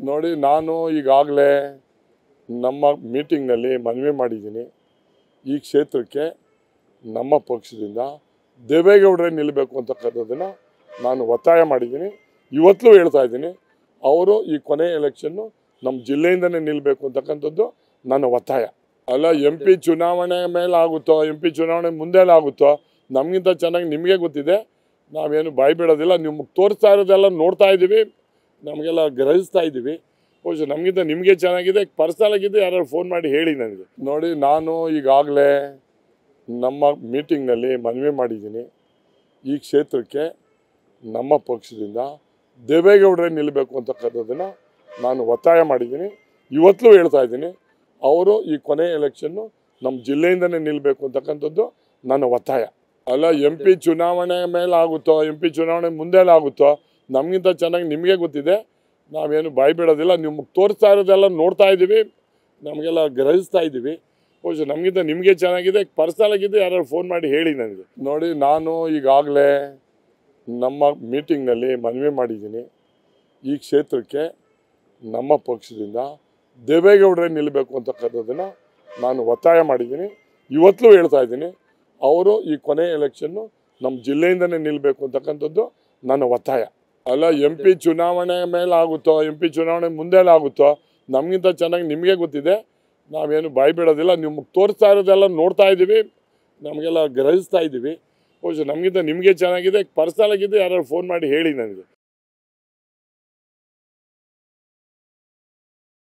ನೋಡಿ ನಾನು ಈಗಾಗಲೇ ನಮ್ಮ ಮೀಟಿಂಗ್ನಲ್ಲಿ ಮನವಿ ಮಾಡಿದ್ದೀನಿ ಈ ಕ್ಷೇತ್ರಕ್ಕೆ ನಮ್ಮ ಪಕ್ಷದಿಂದ ದೇವೇಗೌಡರೇ ನಿಲ್ಲಬೇಕು ಅಂತಕ್ಕಂಥದ್ದನ್ನು ನಾನು ಒತ್ತಾಯ ಮಾಡಿದ್ದೀನಿ ಇವತ್ತಲೂ ಹೇಳ್ತಾ ಇದ್ದೀನಿ ಅವರು ಈ ಕೊನೆ ಎಲೆಕ್ಷನ್ನು ನಮ್ಮ ಜಿಲ್ಲೆಯಿಂದನೇ ನಿಲ್ಲಬೇಕು ಅಂತಕ್ಕಂಥದ್ದು ನನ್ನ ಒತ್ತಾಯ ಅಲ್ಲ ಎಂ ಪಿ ಚುನಾವಣೆ ಮೇಲೆ ಆಗುತ್ತೋ ಎಂ ಪಿ ಚುನಾವಣೆ ಮುಂದೆ ಆಗುತ್ತೋ ನಮಗಿಂತ ಚೆನ್ನಾಗಿ ನಿಮಗೆ ಗೊತ್ತಿದೆ ನಾವೇನು ಬಾಯಿ ಬಿಡೋದಿಲ್ಲ ನಿಮ್ಗೆ ತೋರಿಸ್ತಾ ಇರೋದೆಲ್ಲ ನೋಡ್ತಾ ಇದ್ದೀವಿ ನಮಗೆಲ್ಲ ಗ್ರಹಿಸ್ತಾ ಇದ್ದೀವಿ ಬಹುಶಃ ನಮಗಿಂತ ನಿಮಗೆ ಚೆನ್ನಾಗಿದೆ ಪರ್ಸನಲ್ ಆಗಿದೆ ಯಾರು ಫೋನ್ ಮಾಡಿ ಹೇಳಿ ನನಗೆ ನೋಡಿ ನಾನು ಈಗಾಗಲೇ ನಮ್ಮ ಮೀಟಿಂಗ್ನಲ್ಲಿ ಮನವಿ ಮಾಡಿದ್ದೀನಿ ಈ ಕ್ಷೇತ್ರಕ್ಕೆ ನಮ್ಮ ಪಕ್ಷದಿಂದ ದೇವೇಗೌಡರೇ ನಿಲ್ಲಬೇಕು ಅಂತಕ್ಕಂಥದ್ದನ್ನು ನಾನು ಒತ್ತಾಯ ಮಾಡಿದ್ದೀನಿ ಇವತ್ತಲೂ ಹೇಳ್ತಾ ಇದ್ದೀನಿ ಅವರು ಈ ಕೊನೆ ಎಲೆಕ್ಷನ್ನು ನಮ್ಮ ಜಿಲ್ಲೆಯಿಂದನೇ ನಿಲ್ಲಬೇಕು ಅಂತಕ್ಕಂಥದ್ದು ನನ್ನ ಒತ್ತಾಯ ಅಲ್ಲ ಎಂ ಪಿ ಚುನಾವಣೆ ಮೇಲೆ ಆಗುತ್ತೋ ಎಂ ಪಿ ಚುನಾವಣೆ ಮುಂದೆ ಆಗುತ್ತೋ ನಮಗಿಂತ ಚೆನ್ನಾಗಿ ನಿಮಗೆ ಗೊತ್ತಿದೆ ನಾವೇನು ಬಾಯಿ ಬಿಡೋದಿಲ್ಲ ನಿಮ್ಗೆ ತೋರಿಸ್ತಾ ಇರೋದೆಲ್ಲ ನೋಡ್ತಾ ಇದ್ದೀವಿ ನಮಗೆಲ್ಲ ಗ್ರಹಿಸ್ತಾ ಇದ್ದೀವಿ ಬಹುಶಃ ನಮಗಿಂತ ನಿಮಗೆ ಚೆನ್ನಾಗಿದೆ ಪರ್ಸನಲ್ ಆಗಿದೆ ಯಾರು ಫೋನ್ ಮಾಡಿ ಹೇಳಿ ನನಗೆ ನೋಡಿ ನಾನು ಈಗಾಗಲೇ ನಮ್ಮ ಮೀಟಿಂಗ್ನಲ್ಲಿ ಮನವಿ ಮಾಡಿದ್ದೀನಿ ಈ ಕ್ಷೇತ್ರಕ್ಕೆ ನಮ್ಮ ಪಕ್ಷದಿಂದ ದೇವೇಗೌಡರೇ ನಿಲ್ಲಬೇಕು ಅಂತಕ್ಕಂಥದ್ದನ್ನು ನಾನು ಒತ್ತಾಯ ಮಾಡಿದ್ದೀನಿ ಇವತ್ತಲೂ ಹೇಳ್ತಾ ಇದ್ದೀನಿ ಅವರು ಈ ಕೊನೆ ಎಲೆಕ್ಷನ್ನು ನಮ್ಮ ಜಿಲ್ಲೆಯಿಂದನೇ ನಿಲ್ಲಬೇಕು ಅಂತಕ್ಕಂಥದ್ದು ನನ್ನ ಒತ್ತಾಯ ಅಲ್ಲ ಎಂ ಪಿ ಚುನಾವಣೆ ಮೇಲೆ ಆಗುತ್ತೋ ಎಂ ಪಿ ಚುನಾವಣೆ ಮುಂದೆ ಆಗುತ್ತೋ ನಮಗಿಂತ ಚೆನ್ನಾಗಿ ನಿಮಗೆ ಗೊತ್ತಿದೆ ನಾವೇನು ಬಾಯಿ ಬಿಡೋದಿಲ್ಲ ನಿಮ್ಗೆ ತೋರಿಸ್ತಾ ಇರೋದೆಲ್ಲ ನೋಡ್ತಾ ಇದ್ದೀವಿ ನಮಗೆಲ್ಲ ಗ್ರಹಿಸ್ತಾ ಇದ್ದೀವಿ ಬಹುಶಃ ನಮಗಿಂತ ನಿಮಗೆ ಚೆನ್ನಾಗಿದೆ ಪರ್ಸನಲ್ ಆಗಿದೆ ಯಾರು ಫೋನ್ ಮಾಡಿ ಹೇಳಿ ನನಗೆ